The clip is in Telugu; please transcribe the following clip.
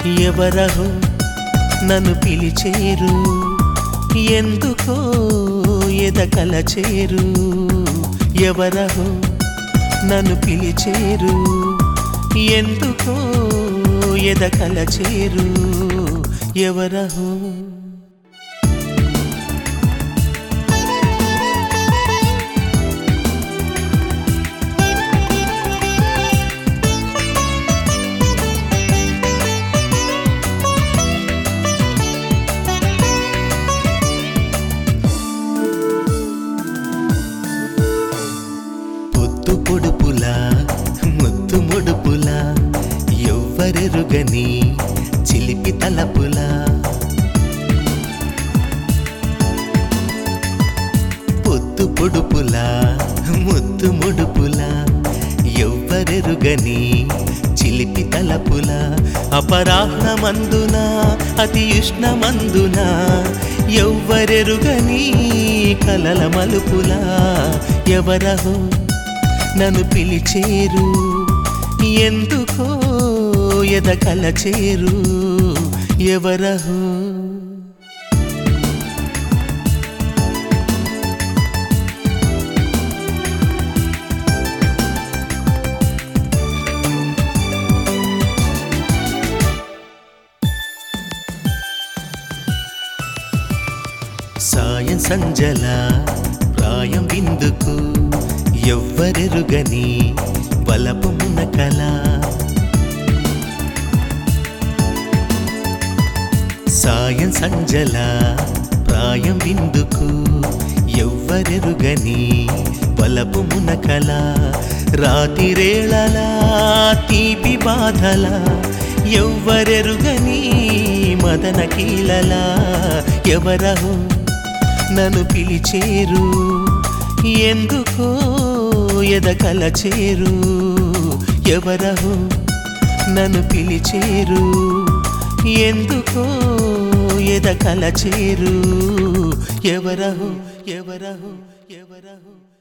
ఎవరహో నన్ను పిలిచేరు ఎందుకో ఎదకల చేరు ఎవరహో నన్ను పిలిచేరు ఎందుకో ఎదకల చేరు ఎవరహో పొద్దు పొడుపులా ముద్దు ముడుపులా ఎవ్వరెరుగని చిలిపి తలపులా పొద్దు పొడుపులా ముద్దు ముడుపులా ఎవ్వరెరుగని చిలిపి తలపుల అపరాహ్నమందున అతి ఉష్ణమందున ఎవ్వరెరుగని కలల మలుపులా ఎవరహో నన్ను పిలిచేరు ఎందుకో ఎదకల చేరు ఎవరహో సాయం సంజల ప్రాయం విందుకు ఎవ్వరెరుగని బలపు మునకల సాయం సంజల ప్రాయం విందుకు ఎవ్వరెరుగని బలపు మునకల రాతిరేళలా తీపి బాధల ఎవ్వరెరుగని మదన కీలలా ఎవరహో నన్ను పిలిచేరు ఎందుకో ఎదకల చేరు ఎవరహో నన్ను పిలిచేరు ఎందుకో ఎదకల చేరు ఎవరహో ఎవరహో ఎవరహో